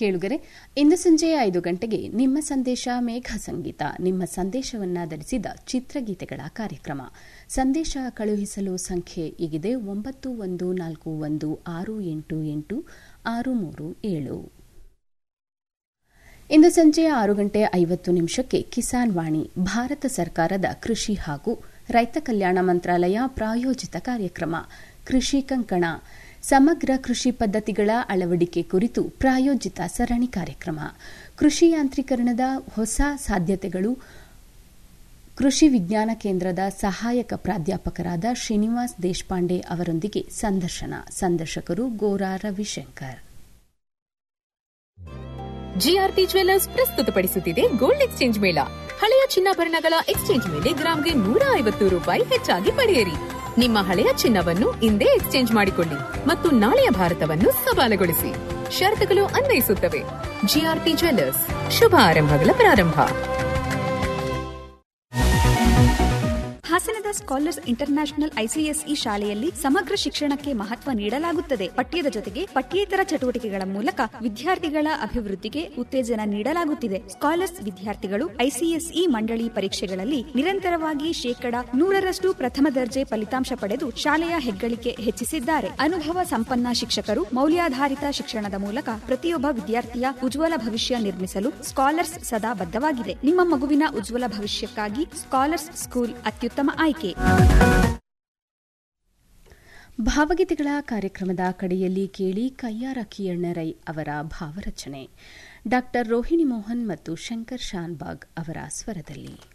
ಕೇಳುಗರೆ ಇಂದು ಸಂಜೆ ಐದು ಗಂಟೆಗೆ ನಿಮ್ಮ ಸಂದೇಶ ಮೇಘ ಸಂಗೀತ ನಿಮ್ಮ ಸಂದೇಶವನ್ನಾಧರಿಸಿದ ಚಿತ್ರಗೀತೆಗಳ ಕಾರ್ಯಕ್ರಮ ಸಂದೇಶ ಕಳುಹಿಸಲು ಸಂಖ್ಯೆ ಈಗಿದೆ ಒಂಬತ್ತು ಒಂದು ನಾಲ್ಕು ಒಂದು ಆರು ಎಂಟು ಎಂಟು ಆರು ಮೂರು ಏಳು ಇಂದು ಸಂಜೆ ಆರು ಗಂಟೆ ಐವತ್ತು ನಿಮಿಷಕ್ಕೆ ಕಿಸಾನ್ ವಾಣಿ ಭಾರತ ಸರ್ಕಾರದ ಕೃಷಿ ಹಾಗೂ ರೈತ ಕಲ್ಯಾಣ ಮಂತ್ರಾಲಯ ಪ್ರಾಯೋಜಿತ ಕಾರ್ಯಕ್ರಮ ಕೃಷಿ ಕಂಕಣ ಸಮಗ್ರ ಕೃಷಿ ಪದ್ಧತಿಗಳ ಅಳವಡಿಕೆ ಕುರಿತು ಪ್ರಾಯೋಜಿತ ಸರಣಿ ಕಾರ್ಯಕ್ರಮ ಕೃಷಿ ಯಾಂತ್ರೀಕರಣದ ಹೊಸ ಸಾಧ್ಯತೆಗಳು ಕೃಷಿ ವಿಜ್ಞಾನ ಕೇಂದ್ರದ ಸಹಾಯಕ ಪ್ರಾಧ್ಯಾಪಕರಾದ ಶ್ರೀನಿವಾಸ್ ದೇಶಪಾಂಡೆ ಅವರೊಂದಿಗೆ ಸಂದರ್ಶನ ಸಂದರ್ಶಕರು ಗೋರಾ ರವಿಶಂಕರ್ ಜಿಆರ್ಪಿ ಜ್ವೆಲ್ಲರ್ಸ್ ಪ್ರಸ್ತುತಪಡಿಸುತ್ತಿದೆ ಗೋಲ್ಡ್ ಎಕ್ಸ್ಚೇಂಜ್ ಮೇಳ ಹಳೆಯ ಚಿನ್ನಾಭರಣಗಳ ಎಕ್ಸ್ಚೇಂಜ್ ಮೇಲೆ ಗ್ರಾಂಗೆ ನೂರ ಐವತ್ತು ರೂಪಾಯಿ ಹೆಚ್ಚಾಗಿ ಪಡೆಯಿರಿ ನಿಮ್ಮ ಹಳೆಯ ಚಿನ್ನವನ್ನು ಇಂದೇ ಎಕ್ಸ್ಚೇಂಜ್ ಮಾಡಿಕೊಳ್ಳಿ ಮತ್ತು ನಾಳೆಯ ಭಾರತವನ್ನು ಸವಾಲುಗೊಳಿಸಿ ಷರತ್ತುಗಳು ಅನ್ವಯಿಸುತ್ತವೆ ಜಿಆರ್ಪಿ ಜ್ವೆಲ್ಲರ್ಸ್ ಶುಭ ಆರಂಭಗಳ ಪ್ರಾರಂಭ ಹಾಸನದ ಸ್ಕಾಲರ್ಸ್ ಇಂಟರ್ನ್ಯಾಷನಲ್ ಐಸಿಎಸ್ಇ ಶಾಲೆಯಲ್ಲಿ ಸಮಗ್ರ ಶಿಕ್ಷಣಕ್ಕೆ ಮಹತ್ವ ನೀಡಲಾಗುತ್ತದೆ ಪಠ್ಯದ ಜೊತೆಗೆ ಪಠ್ಯೇತರ ಚಟುವಟಿಕೆಗಳ ಮೂಲಕ ವಿದ್ಯಾರ್ಥಿಗಳ ಅಭಿವೃದ್ಧಿಗೆ ಉತ್ತೇಜನ ನೀಡಲಾಗುತ್ತಿದೆ ಸ್ಕಾಲರ್ಸ್ ವಿದ್ಯಾರ್ಥಿಗಳು ಐಸಿಎಸ್ಇ ಮಂಡಳಿ ಪರೀಕ್ಷೆಗಳಲ್ಲಿ ನಿರಂತರವಾಗಿ ಶೇಕಡ ನೂರರಷ್ಟು ಪ್ರಥಮ ದರ್ಜೆ ಫಲಿತಾಂಶ ಪಡೆದು ಶಾಲೆಯ ಹೆಗ್ಗಳಿಕೆ ಹೆಚ್ಚಿಸಿದ್ದಾರೆ ಅನುಭವ ಸಂಪನ್ನ ಶಿಕ್ಷಕರು ಮೌಲ್ಯಾಧಾರಿತ ಶಿಕ್ಷಣದ ಮೂಲಕ ಪ್ರತಿಯೊಬ್ಬ ವಿದ್ಯಾರ್ಥಿಯ ಉಜ್ವಲ ಭವಿಷ್ಯ ನಿರ್ಮಿಸಲು ಸ್ಕಾಲರ್ಸ್ ಸದಾ ಬದ್ಧವಾಗಿದೆ ನಿಮ್ಮ ಮಗುವಿನ ಉಜ್ವಲ ಭವಿಷ್ಯಕ್ಕಾಗಿ ಸ್ಕಾಲರ್ಸ್ ಸ್ಕೂಲ್ ಅತ್ಯುತ್ತಮ ಆಯ್ಕೆ ಭಾವಗೀತೆಗಳ ಕಾರ್ಯಕ್ರಮದ ಕಡೆಯಲ್ಲಿ ಕೇಳಿ ಕಯ್ಯಾರ ಕಿಯಣ್ಣರೈ ಅವರ ಭಾವರಚನೆ ಡಾ ರೋಹಿಣಿ ಮೋಹನ್ ಮತ್ತು ಶಂಕರ್ ಶಾನ್ಬಾಗ್ ಅವರ ಸ್ವರದಲ್ಲಿ